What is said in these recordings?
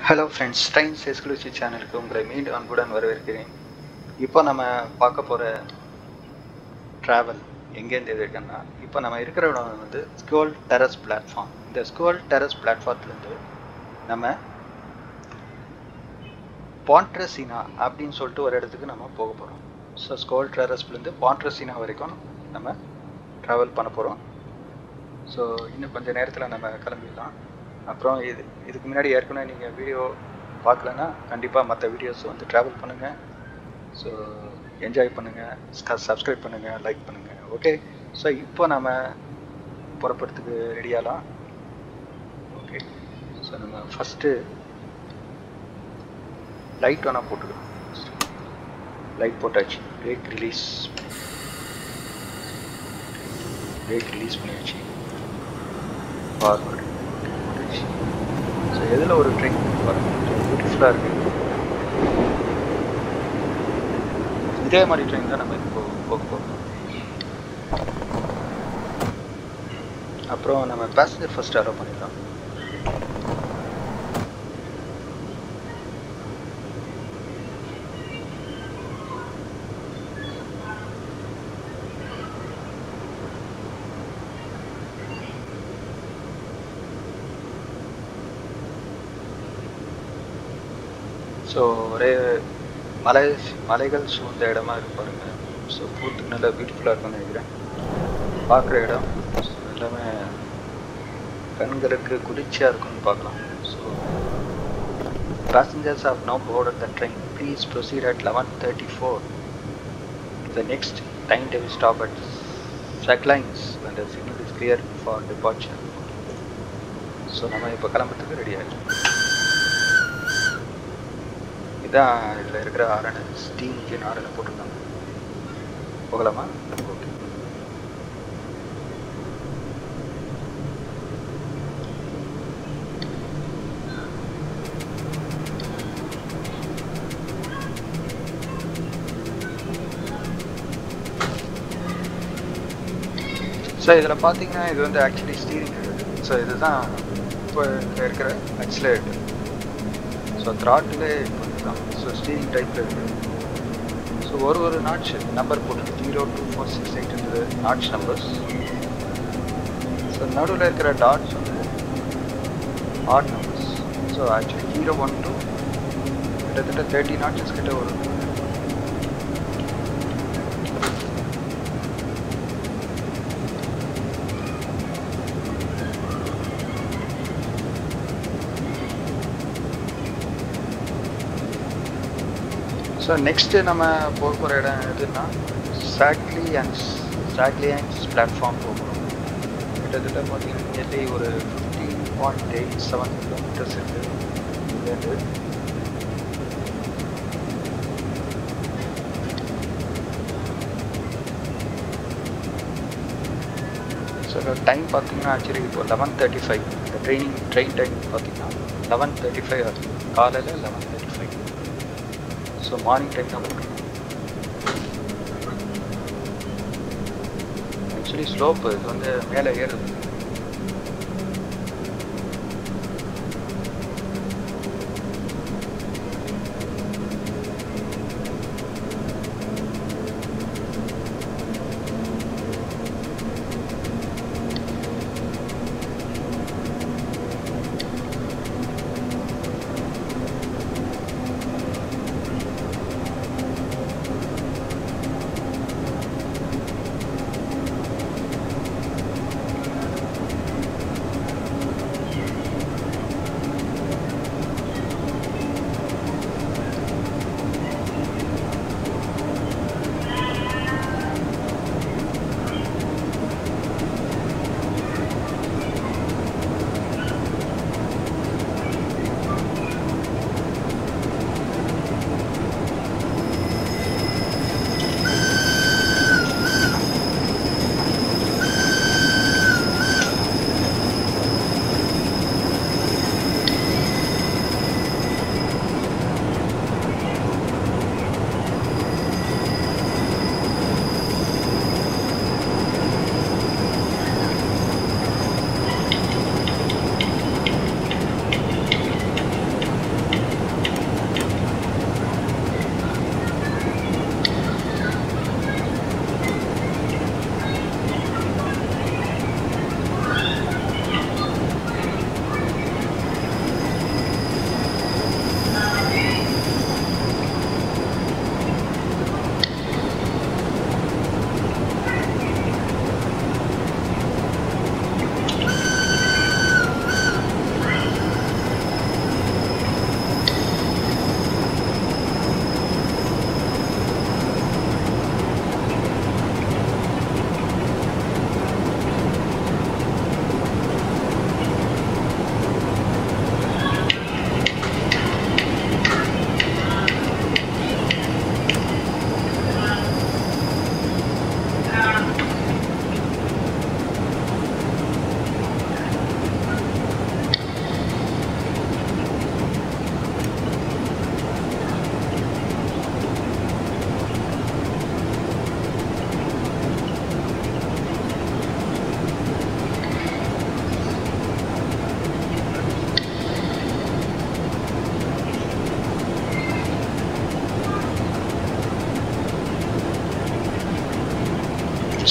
Hello friends Reigns exclusive சேனலுக்கு உங்களை மீண்டும் அன்புடன் வரவேற்கிறேன் இப்போ நம்ம பார்க்க போகிற ட்ராவல் எங்கேருந்து இருக்குன்னா இப்போ நம்ம இருக்கிற இடம் வந்து ஸ்கோல் டெரஸ் பிளாட்ஃபார்ம் இந்த ஸ்கோல் டெரஸ் பிளாட்ஃபார்ம்லேருந்து நம்ம பாண்ட்ரசினா அப்படின்னு சொல்லிட்டு ஒரு இடத்துக்கு நம்ம போக போகிறோம் ஸோ ஸ்கோல் டெரஸ்லேருந்து பாண்ட்ரசினா வரைக்கும் நம்ம ட்ராவல் பண்ண போகிறோம் ஸோ இன்னும் கொஞ்சம் நேரத்தில் நம்ம கிளம்பிடலாம் அப்புறம் இது இதுக்கு முன்னாடி ஏற்கனவே நீங்கள் வீடியோ பார்க்கலன்னா கண்டிப்பாக மற்ற வீடியோஸ் வந்து ட்ராவல் பண்ணுங்கள் ஸோ என்ஜாய் பண்ணுங்கள் சப்ஸ்கிரைப் பண்ணுங்கள் லைக் பண்ணுங்கள் ஓகே ஸோ இப்போ நம்ம புறப்படுறதுக்கு ரெடியாகலாம் ஓகே ஸோ நம்ம ஃபஸ்ட்டு லைட் வேணால் போட்டுக்கலாம் லைட் போட்டாச்சு பிரேக் ரிலீஸ் பிரேக் ரிலீஸ் பண்ணியாச்சு ஃபார்வர்டு ஸோ எதில் ஒரு ட்ரெயின் பாருங்கள் பியூட்டிஃபுல்லாக இருக்குது இதே மாதிரி ட்ரெயின் தான் நம்ம இப்போ போக போகிறோம் அப்புறம் நம்ம பேசஞ்சர் ஃபர்ஸ்ட் அலோவ் பண்ணிடலாம் ஸோ ஒரே மலை மலைகள் சூழ்ந்த இடமா இருக்கு பாருங்க ஸோ பூத்துக்கு நல்லா பியூட்டிஃபுல்லாக இருக்கும்னு நினைக்கிறேன் பார்க்குற இடம் எல்லாமே கண்களுக்கு குளிர்ச்சியாக இருக்கும்னு பார்க்கலாம் so passengers have now boarded the train. Please proceed at 11.34 to the next timetable stop at Sacklines when the signal is clear for departure. So நம்ம இப்போ கிளம்புறதுக்கு ரெடி ஆகிடும் இதான் இதில் இருக்கிற ஆரணை ஸ்டீம் இன்ஜின் ஆரணை போட்டிருந்தாங்க போகலாமா ஓகே ஸோ இதில் பார்த்தீங்கன்னா இது வந்து ஆக்சுவலி ஸ்டீரிங் ஸோ இதுதான் இப்போ இருக்கிற அக்சிலேட்டர் ஸோ த்ராட்டிலே தான் ஸோ ஸ்டீரிங் டைப்பில் இருக்குது ஸோ ஒரு ஒரு நாட்ச் நம்பர் போட்டு ஜீரோ டூ ஃபோர் சிக்ஸ் எயிட்ன்றது நாட்ச் நம்பர்ஸ் ஸோ நடுவில் இருக்கிற டாட்ஸ் வந்து odd numbers so actually zero one two கிட்டத்தட்ட தேர்ட்டி நாட்சஸ் கிட்ட வரும் ஸோ நெக்ஸ்ட்டு நம்ம போக போகிற இடம் எதுன்னா சாக்லி அண்ட் சாக்லி அண்ட் பிளாட்ஃபார்ம் போகிறோம் கிட்டத்தட்ட பார்த்தீங்கன்னா நியர்லி ஒரு fifteen point eight seven kilometres இருக்குது இங்கேருந்து ஸோ டைம் பார்த்தீங்கன்னா ஆக்சுவலி இப்போ லெவன் தேர்ட்டி ஃபைவ் இந்த ட்ரெயினிங் ட்ரெயின் டைம் பார்த்தீங்கன்னா லெவன் தேர்ட்டி ஃபைவ் ஆகுது காலையில் eleven thirty five so morning time தான் போட்டுருக்கோம் ஆக்சுவலி ஸ்லோப்பு இது வந்து மேலே ஏறுது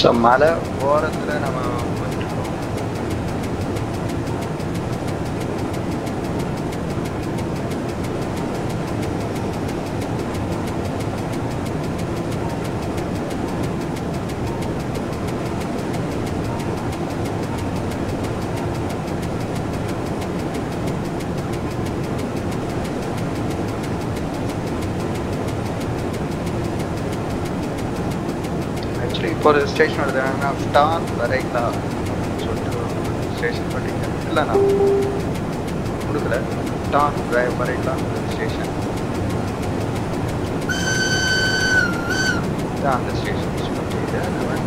ஸோ மலை ஓரத்தில் நம்ம வந்துருக்கோம் ஆக்சுவலி இப்போ ஒரு ஸ்டேஷன் வருது என்னன்னா டான் வரைகளா சொல்லிட்டு ஸ்டேஷன் பண்ணிங்க இல்லை நான் கொடுக்கல டான் வரை வரைகளா ஸ்டேஷன் தான் அந்த ஸ்டேஷன் சொல்லிட்டு நம்ம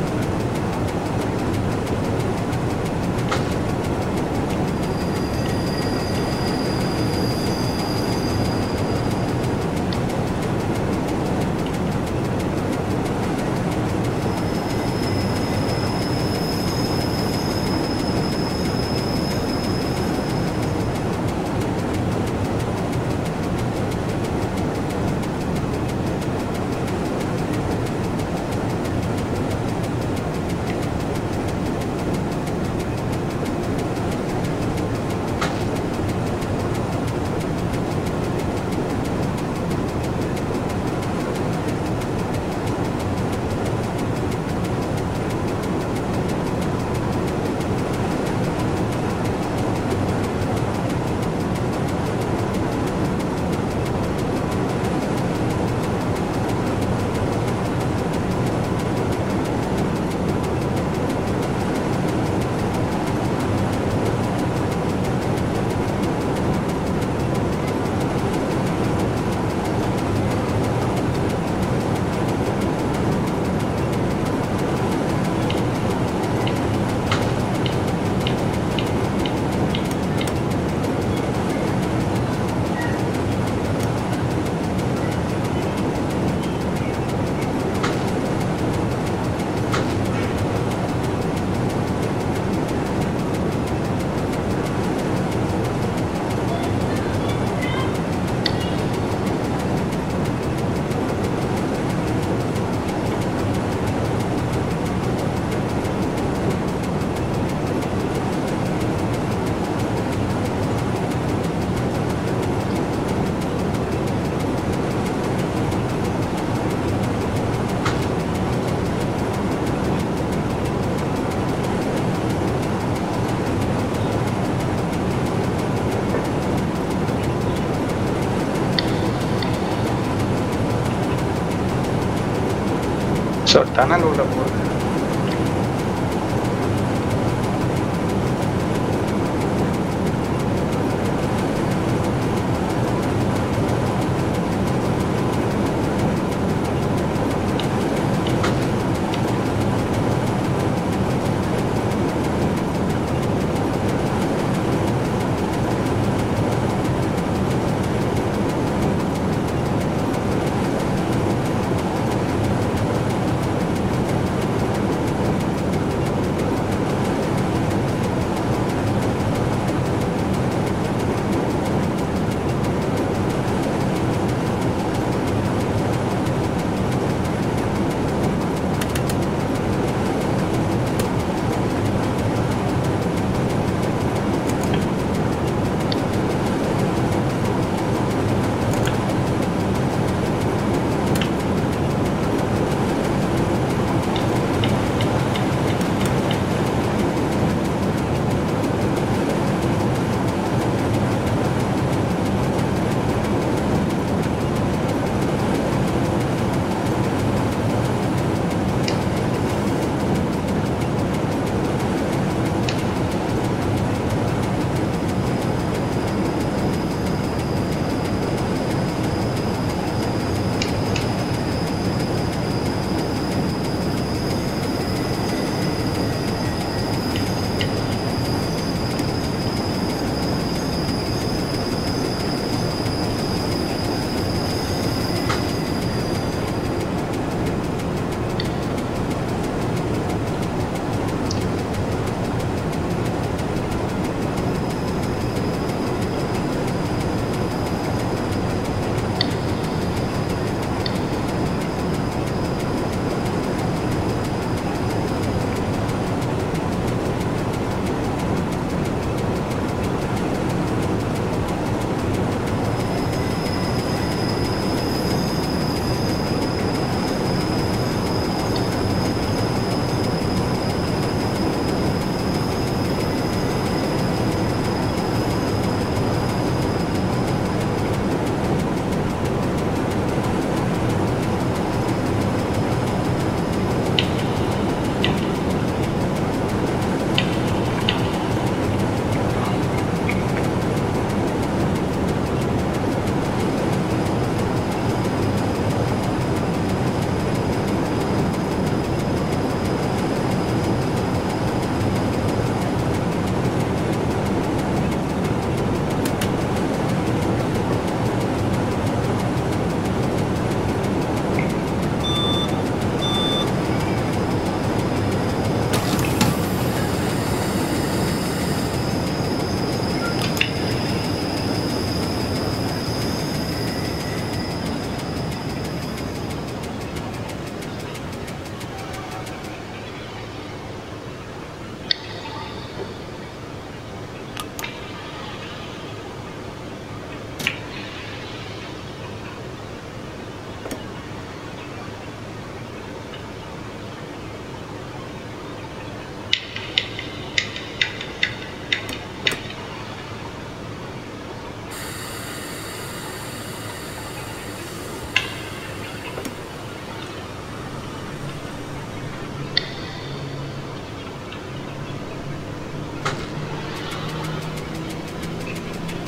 ஸோ டனல் உள்ள போகுது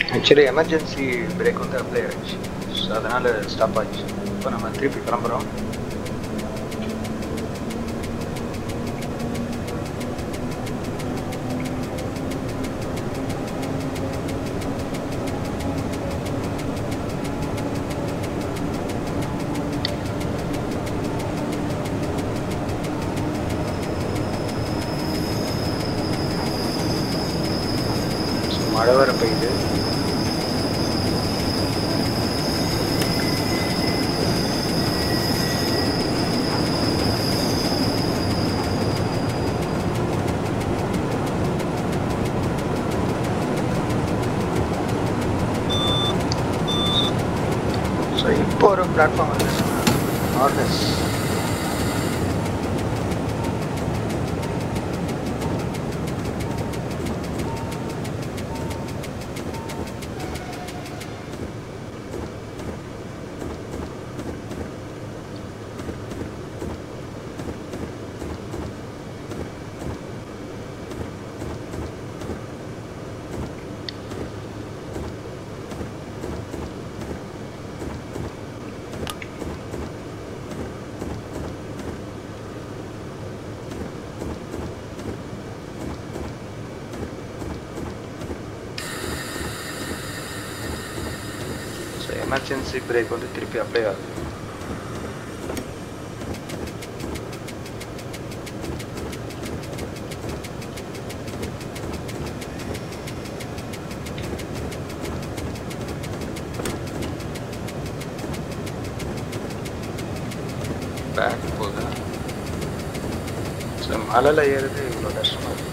ஆக்சுவலி எமர்ஜென்சி பிரேக் வந்து அப்ளை ஆயிடுச்சு ஸோ அதனால் ஸ்டாப் ஆச்சு இப்போ நம்ம திருப்பி கிளம்புறோம் ஸோ மழை வர பெய்யுது ஸோ இப்போ ஒரு பிளாட்ஃபார்ம் வந்து ஆர்டர்ஸ் ஸோ எமர்ஜென்சி பிரேக் வந்து திருப்பி அப்ளை ஆகுது பேக் போகுது ஸோ மலையில் ஏறுறது இவ்வளோ கஷ்டமாக இருக்கு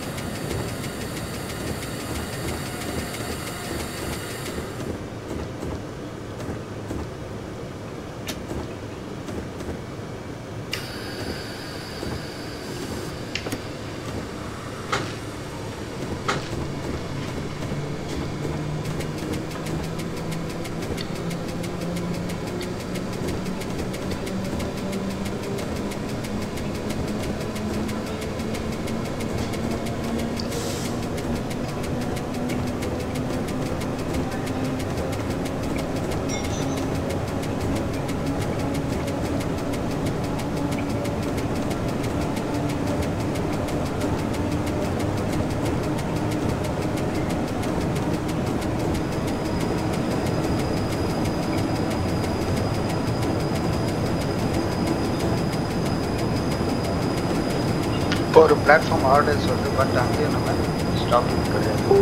இப்போ ஒரு பிளாட்ஃபார்ம் ஆர்டர்ஸ் வந்து பட் அங்கேயும் நம்ம ஸ்டாப் கிடையாது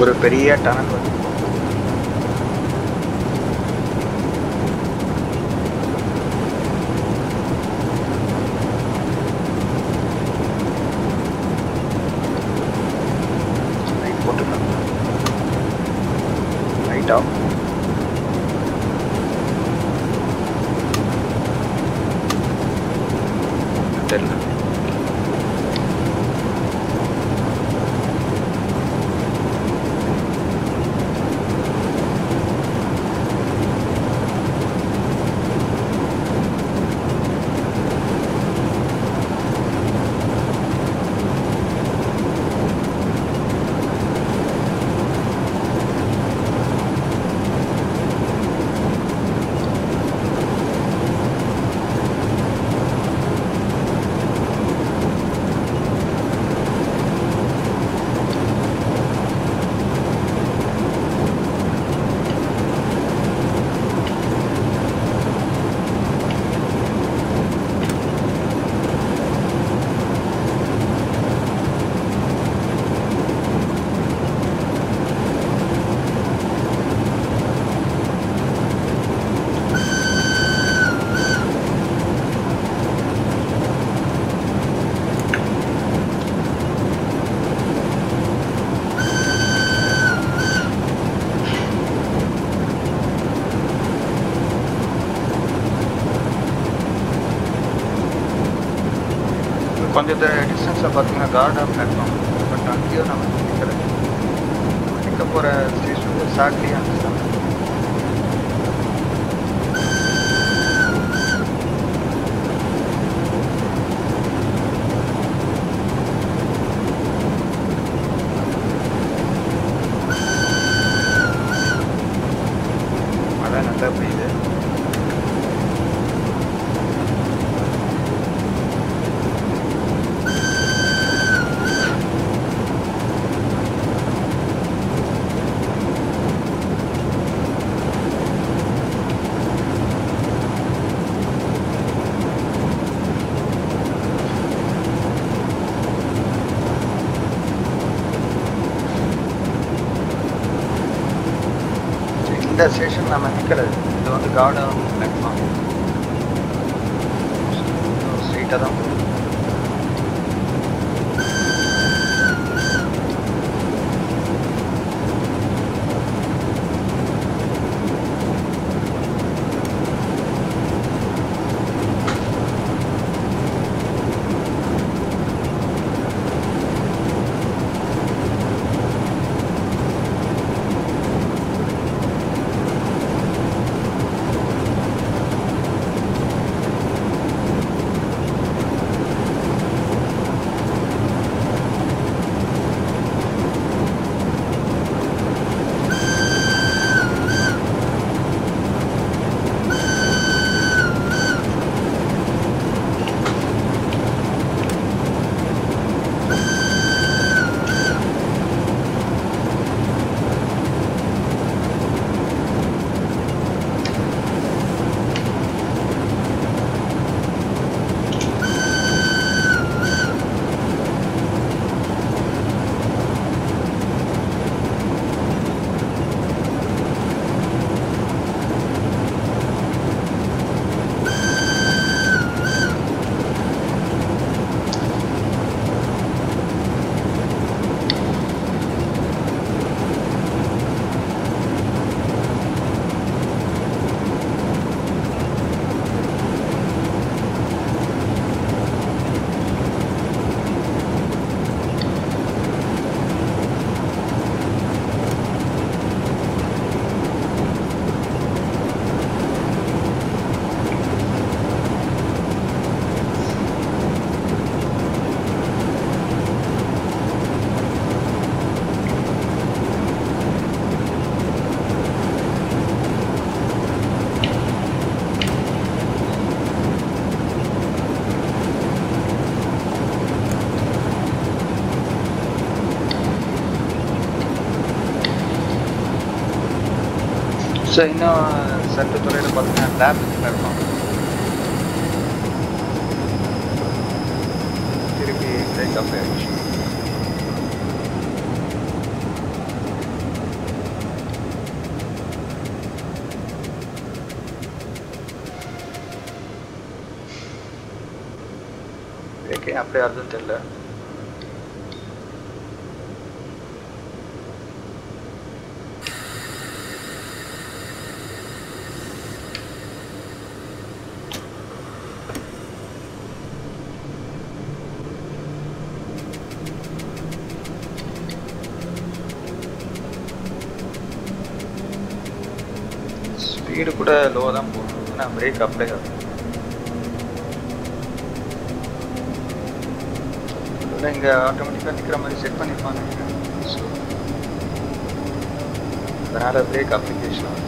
ஒரு பெரிய டனல் வந்து லைட் போட்டுக்கலாம் லைட் ஆஃப் தெரியல கொஞ்சம் டிஸ்டன்ஸில் பார்த்தீங்கன்னா கார்டன் பிளாட்ஃபார்ம் பட் அங்கேயும் நம்ம நிற்கிறது நிற்க போகிற ஸ்டேஷன் வந்து சாக்லியாக இருந்துச்சு மழை நல்லா பெய்யுது சரி, இந்த ஸ்டேஷன் நம்ம நிற்கிறது இது வந்து கார்டன் பிளாட்ஃபார்ம் ஸ்ட்ரெயிட்டாக தான் போகுது ஸோ இன்னும் சற்று தொலைவில் பார்த்தீங்கன்னா லேப் பிளாட்ஃபார்ம் திருப்பி டேக் ஆஃப் ஆயிடுச்சு ஏன் அப்படி ஆகுதுன்னு தெரியல ஸ்பீடு கூட லோவாக தான் போகும் ஏன்னா பிரேக் அப்ளை ஆகும் இல்லை இங்கே ஆட்டோமேட்டிக்காக நிற்கிற மாதிரி செட் பண்ணியிருப்பாங்க நினைக்கிறேன் ஸோ அதனால் பிரேக் அப்ளிகேஷன் ஆகும்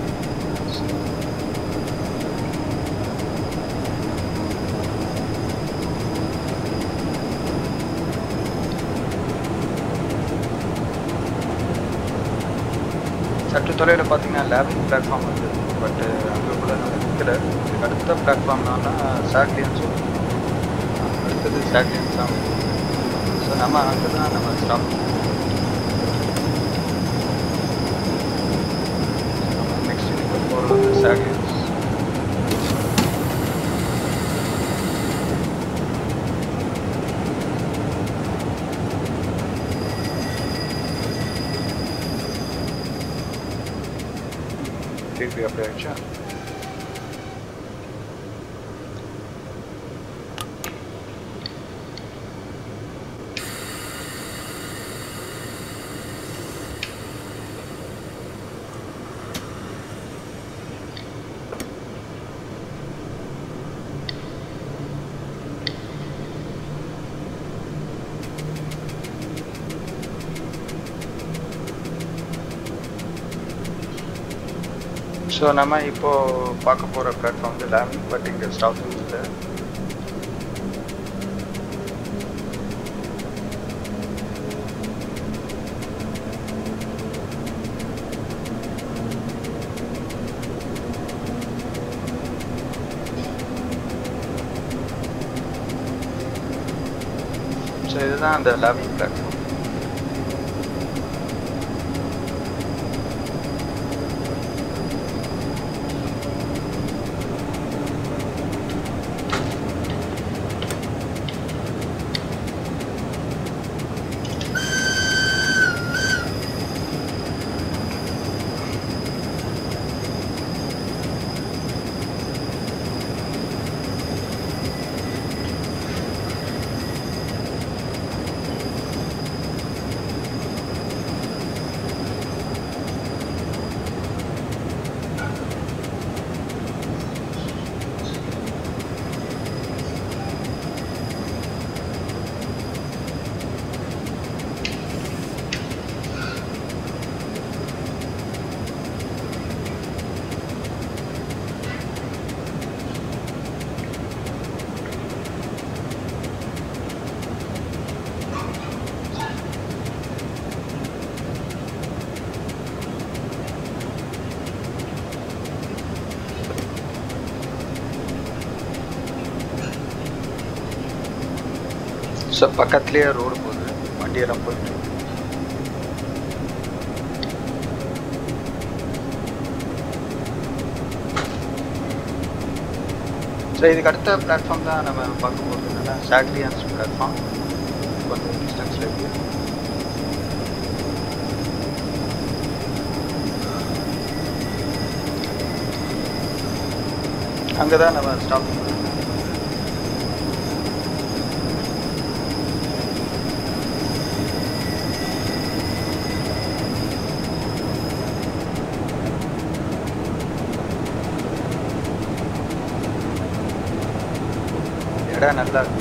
சற்று தொலைவில் பார்த்தீங்கன்னா லேபிங் பிளாட்ஃபார்ம் வந்து பட் அங்கே கூட நான் நிற்கல இதுக்கு அடுத்த பிளாட்ஃபார்ம்னா சாக்லியன் சொல்லுவோம் அடுத்தது சாக்லியன்ஸ் தான் ஸோ நம்ம அங்கே தான் நம்ம ஸ்டாப் நம்ம நெக்ஸ்ட் இப்போ போகிறது வந்து சாக்லியன்ஸ் திருப்பி அப்படி ஆயிடுச்சா ஸோ நம்ம இப்போ பார்க்க போகிற பிளாட்ஃபார்ம் வந்து லேமிங் பட் இங்கே ஸ்டாப் இல்லை ஸோ இதுதான் அந்த லேமிங் பிளாட்ஃபார்ம் ஸோ பக்கத்துலேயே ரோடு போகுது வண்டியெல்லாம் போயிட்டு இருக்கு. ஸோ இதுக்கு அடுத்த பிளாட்ஃபார்ம் தான் நம்ம பார்க்க போகிறது என்னன்னா சாக்லியன்ஸ் பிளாட்ஃபார்ம் கொஞ்சம் டிஸ்டன்ஸில் இருக்கு அங்கே தான் நம்ம ஸ்டாப் இடம் நல்லா இருக்கு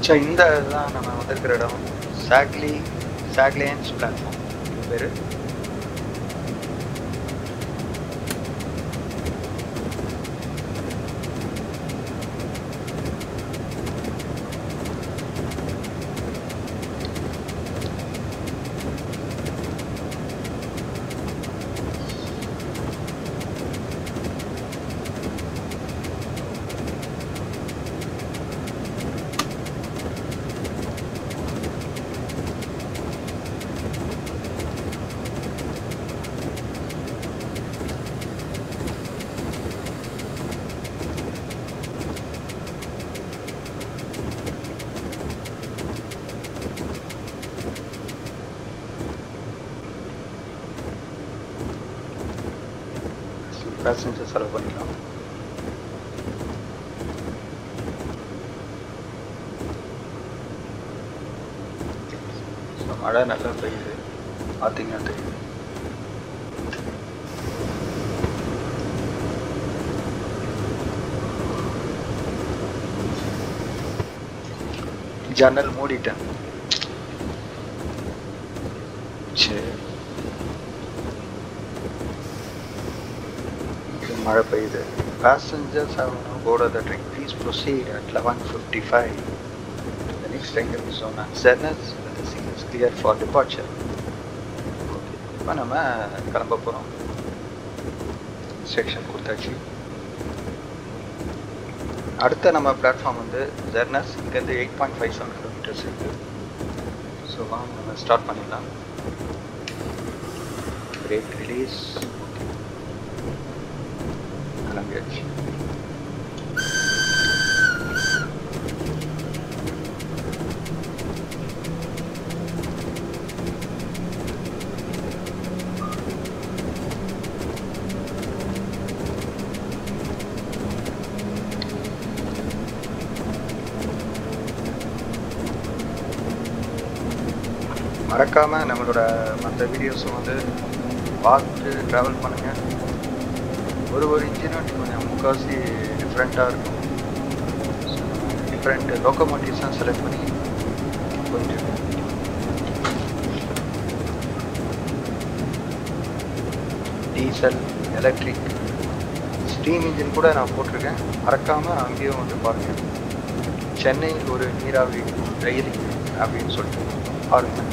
ஸோ இந்த இதுதான் நம்ம வந்திருக்கிற இடம் சாக்லி சாக்லியன்ஸ் பிளாட்ஃபார்ம் இது பேர் பேசஞ்சர் செலவு பண்ணிக்கலாம் ஸோ மழை நல்லா பெய்யுது பார்த்தீங்கன்னா தெரியுது ஜன்னல் மூடிட்டேன் சரி மழை பெய்யுது passengers have now boarded the train please proceed at 11.55 the next train will be shown at Zenith the signal is clear for departure இப்போ நம்ம கிளம்ப போகிறோம் செக்ஷன் கொடுத்தாச்சு அடுத்த நம்ம பிளாட்ஃபார்ம் வந்து ஜெர்னஸ் இங்கேருந்து eight point five seven kilometres இருக்குது ஸோ வாங்க நம்ம ஸ்டார்ட் பண்ணிடலாம் பிரேக் ரிலீஸ் கிளம்பியாச்சு மறக்காமல் நம்மளோட மற்ற வீடியோஸும் வந்து பார்த்து ட்ராவல் பண்ணுங்கள் ஒரு ஒரு இன்ஜினும் கொஞ்சம் முக்கால்வாசி டிஃப்ரெண்ட்டாக இருக்கும் டிஃப்ரெண்ட் லோக்கோமோட்டிவ்ஸாக செலக்ட் பண்ணி கொஞ்சம் டீசல் எலக்ட்ரிக் ஸ்டீம் இன்ஜின் கூட நான் போட்டிருக்கேன் மறக்காமல் அங்கேயும் வந்து பாருங்கள் சென்னை ஒரு நீராவி ரயில் அப்படின்னு சொல்லிட்டு பாருங்கள்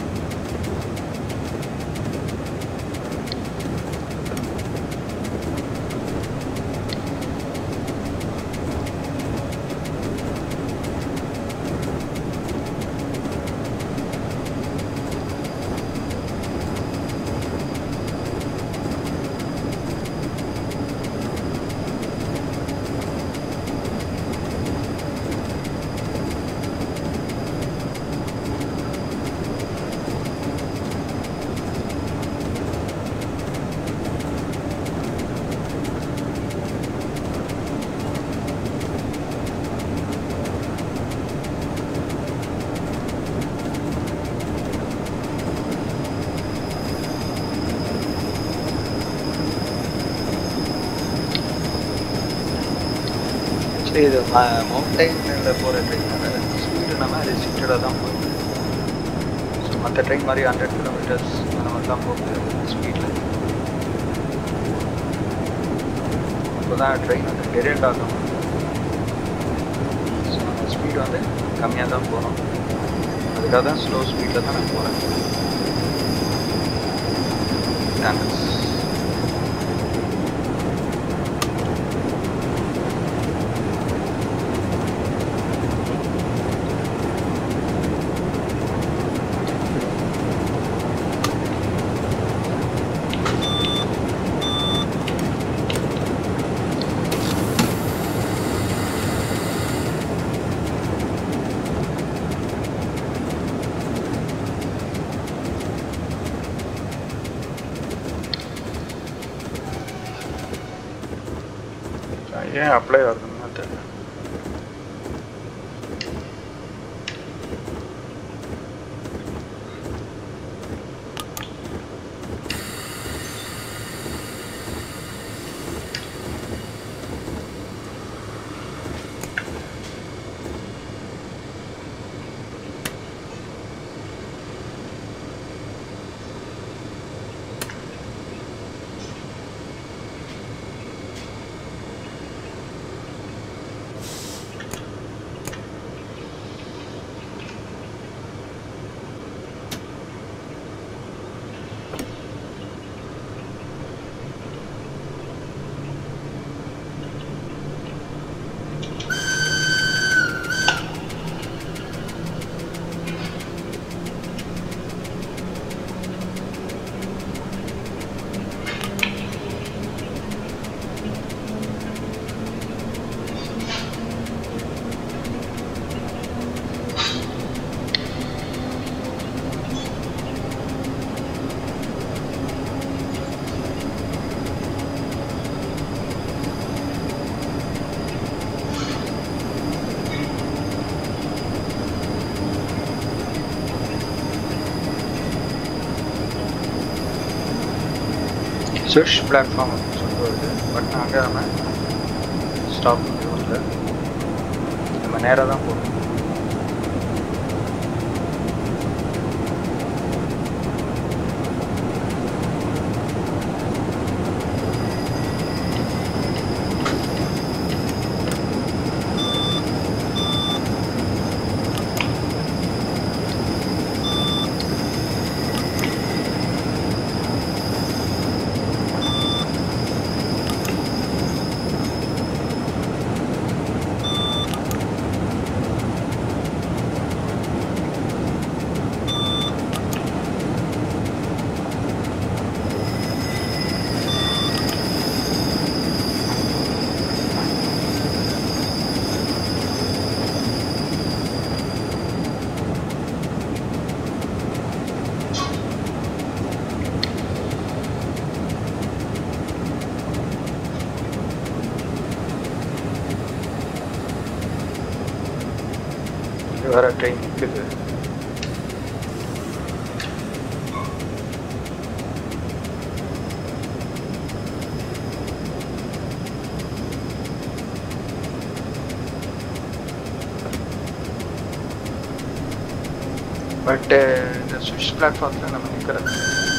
இது மவுண்டைனில் போகிற ட்ரெயினால ஸ்பீடு நம்ம ரெஸ்ட்ரிக்டடாக தான் போகுது ஸோ மற்ற ட்ரெயின் மாதிரி ஹண்ட்ரட் கிலோமீட்டர்ஸ் அந்த மாதிரி தான் போகுது ஸ்பீடில் இப்போ தான் ட்ரெயின் வந்து டெரேட் ஆகும் ஸோ நம்ம ஸ்பீடு வந்து கம்மியாக தான் போகிறோம் அதுக்காக தான் ஸ்லோ ஸ்பீடில் தான் நான் போகிறேன் தேங்க்ஸ் ஏன் அப்ளை ஆகுதுன்னு தெரியல ஸ்விஷ் பிளாட்ஃபார்ம் அப்படின்னு சொல்லிட்டு வருது பட் அங்கே நம்ம ஸ்டாப் வரல நம்ம நேராக தான் போகணும் இது வேற ட்ரெயின் நிற்குது பட் இந்த சுவிஷ் பிளாட்ஃபார்மில் நம்ம நிற்கிறது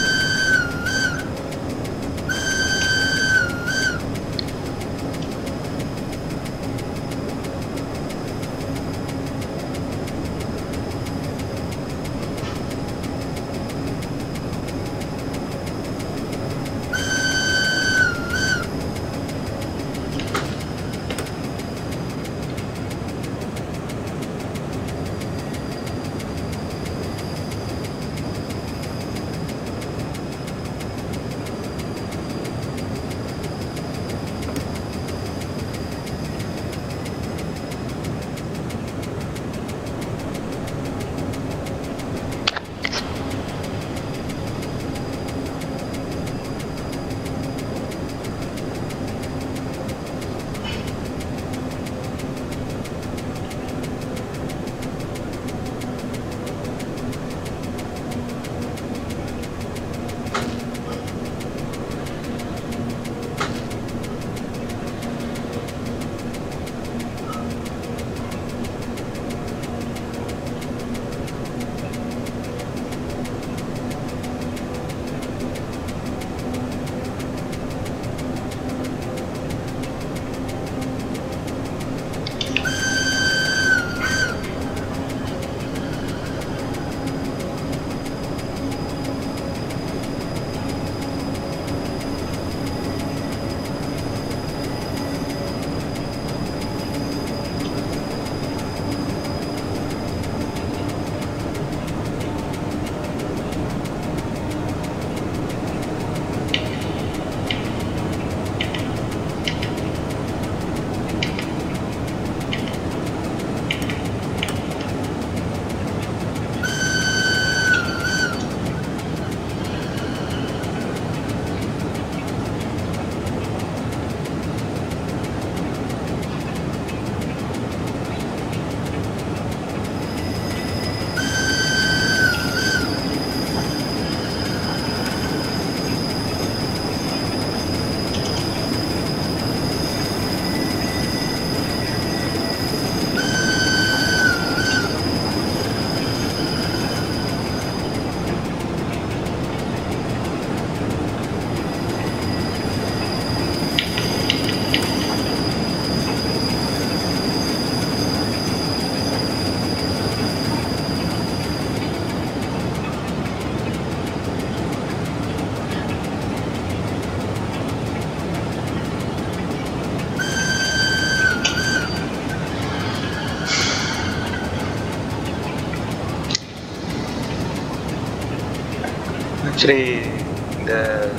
ஆக்சுவலி இந்த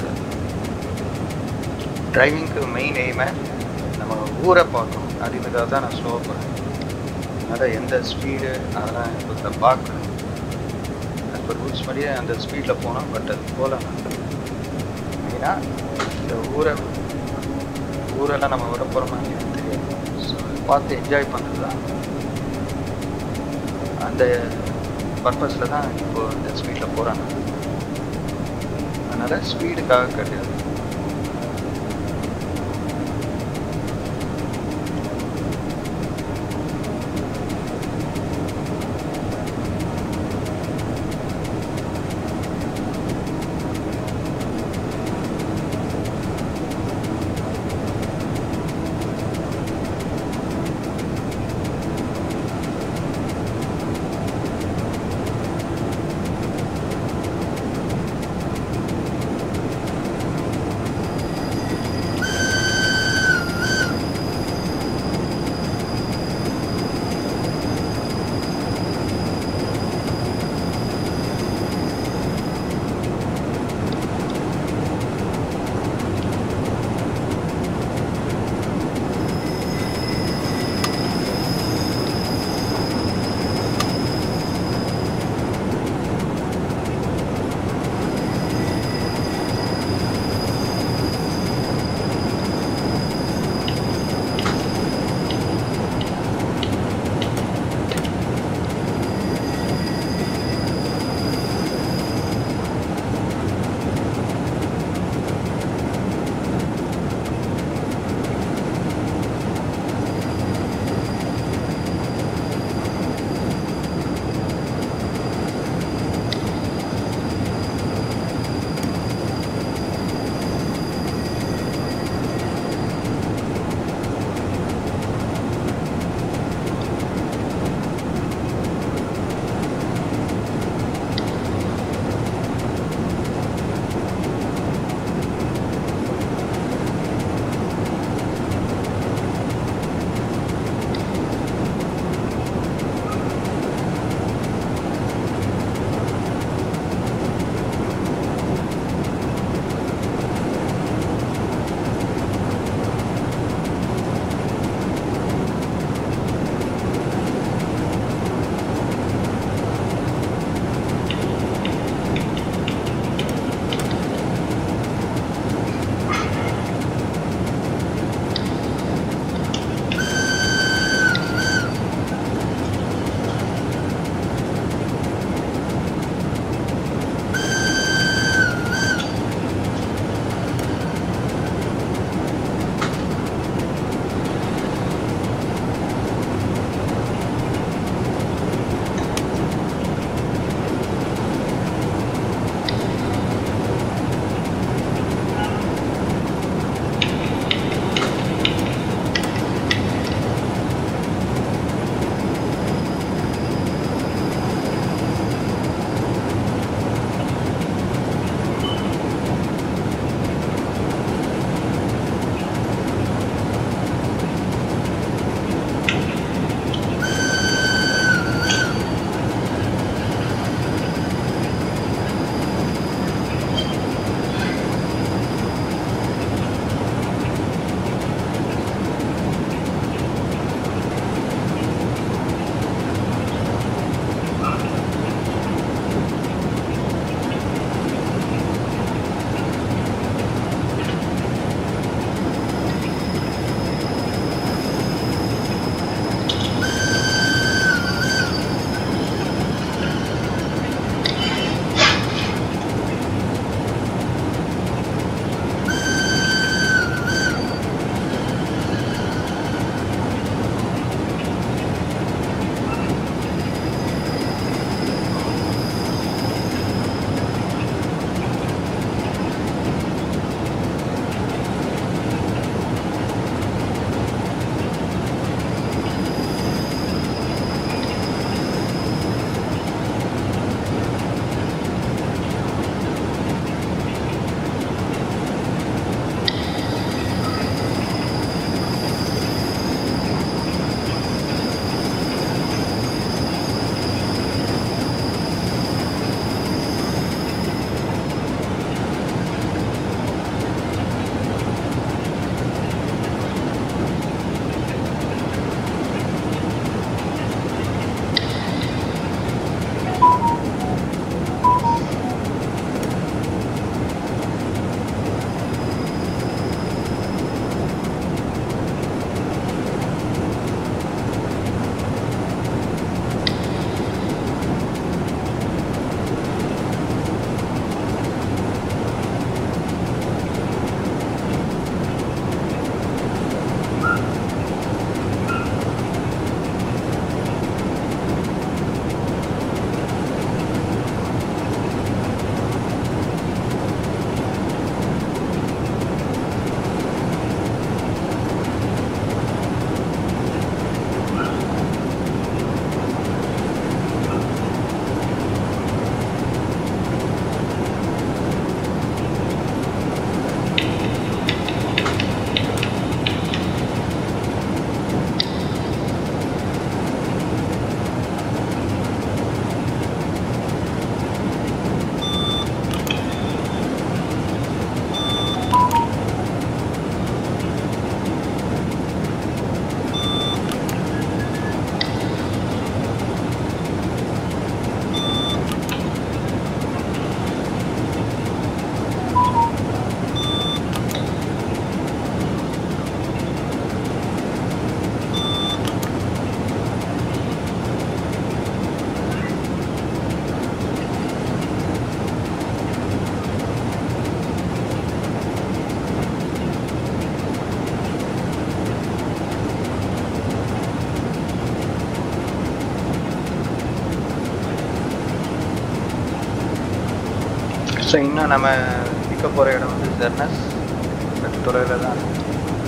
டிரைவிங்க்கு மெயின் எய்மை நம்ம ஊரை பார்க்கணும் அதுக்காக தான் நான் ஸ்லோவாக போகிறேன் அதனால் எந்த ஸ்பீடு அதெல்லாம் இப்போ பார்க்கணும் இப்போ ரூல்ஸ் படியே அந்த ஸ்பீடில் போனோம் பட் அது போகல மெயினாக இந்த ஊரை ஊரெல்லாம் நம்ம விட போகிறோமா எனக்கு தெரியாது ஸோ பார்த்து என்ஜாய் பண்ணுறது தான் அந்த பர்பஸில் தான் இப்போ இந்த ஸ்பீடில் போகிறாங்க அதனால் ஸ்பீடுக்காக கிடையாது ஸோ இன்னும் நம்ம நிற்க போகிற இடம் வந்து ஜெர்னஸ் சற்று தொலைவில் தான் இருக்கு.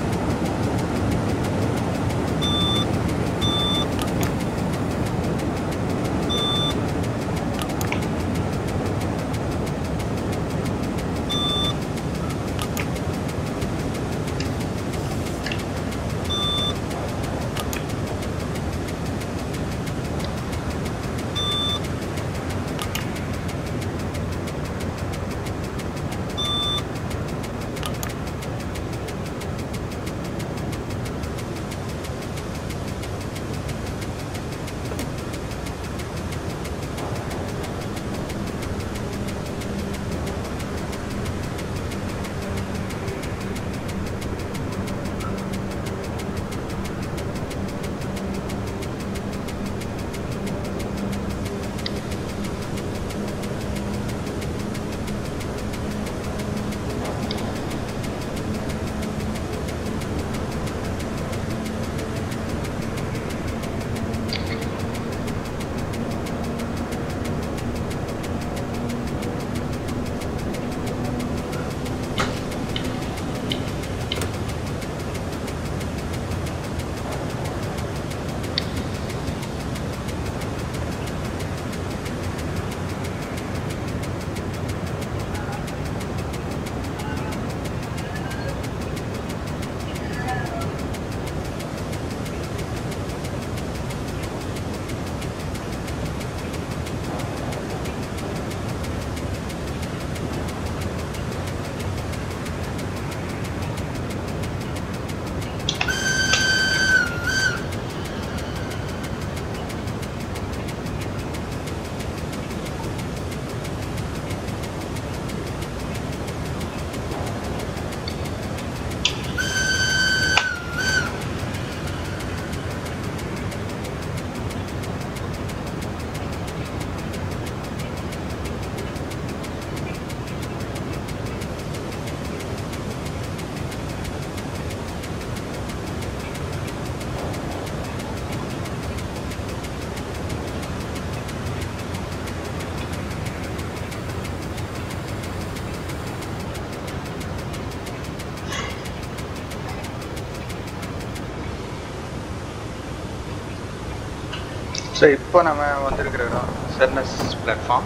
ஸோ இப்போ நம்ம வந்திருக்கிற இடம் செர்னஸ் platform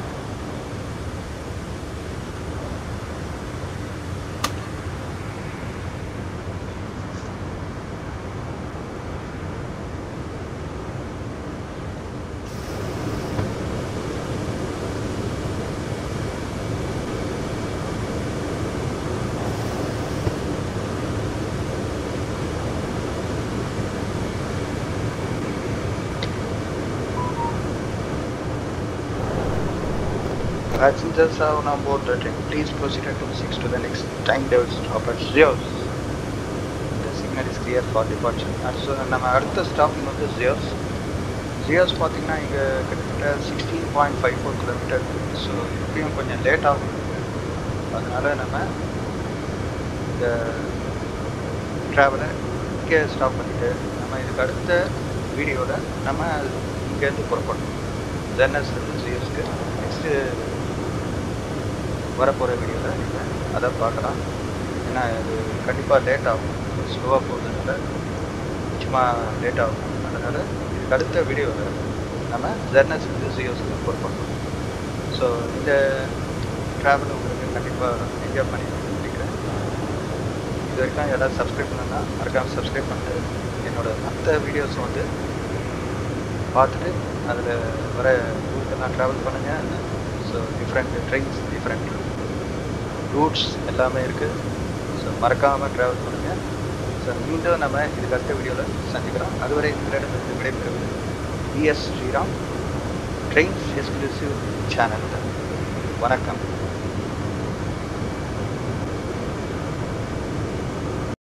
Passengers are on board the train. Please proceed at 26 to the next time they will stop at Zeus. The signal is clear for departure. அடுத்து நம்ம அடுத்த ஸ்டாப்பிங் வந்து ஜியோஸ் ஜியோஸ் பார்த்தீங்கன்னா இங்கே கிட்டத்தட்ட sixteen point five four kilometre so இப்பயும் கொஞ்சம் late ஆகும் அதனால நம்ம இந்த ட்ராவலை இங்கே ஸ்டாப் பண்ணிவிட்டு நம்ம இதுக்கு அடுத்த வீடியோவில் நம்ம இங்கேருந்து புறப்படணும் ஜெர்னஸ்லேருந்து ஜியோஸ்க்கு நெக்ஸ்ட்டு வரப்போகிற வீடியோவில் நீங்கள் அதை பார்க்கலாம் ஏன்னா இது கண்டிப்பாக லேட் ஆகும் ஸ்லோவாக போகிறதுனால சும்மா லேட் ஆகும் அதனால் இதுக்கு அடுத்த வீடியோவில் நம்ம ஜெர்னஸ்லேருந்து ஜியோஸ்க்கு புறப்படணும் ஸோ இந்த ட்ராவல் உங்களுக்கு கண்டிப்பாக என்ஜாய் பண்ணி நினைக்கிறேன் இது வரைக்கும் யாராவது சப்ஸ்கிரைப் பண்ணனா மறக்காமல் சப்ஸ்கிரைப் பண்ணிட்டு என்னோட மற்ற வீடியோஸ் வந்து பார்த்துட்டு அதில் வர ஊருக்கெல்லாம் ட்ராவல் பண்ணுங்கள் so different trains different routes எல்லாமே இருக்குது ஸோ மறக்காமல் ட்ராவல் பண்ணுங்கள் ஸோ மீண்டும் நம்ம இதுக்கு அடுத்த வீடியோவில் சந்திக்கிறோம் அதுவரை உங்களிடமிருந்து விடைபெறுவது PS Sriram trains exclusive channel வணக்கம்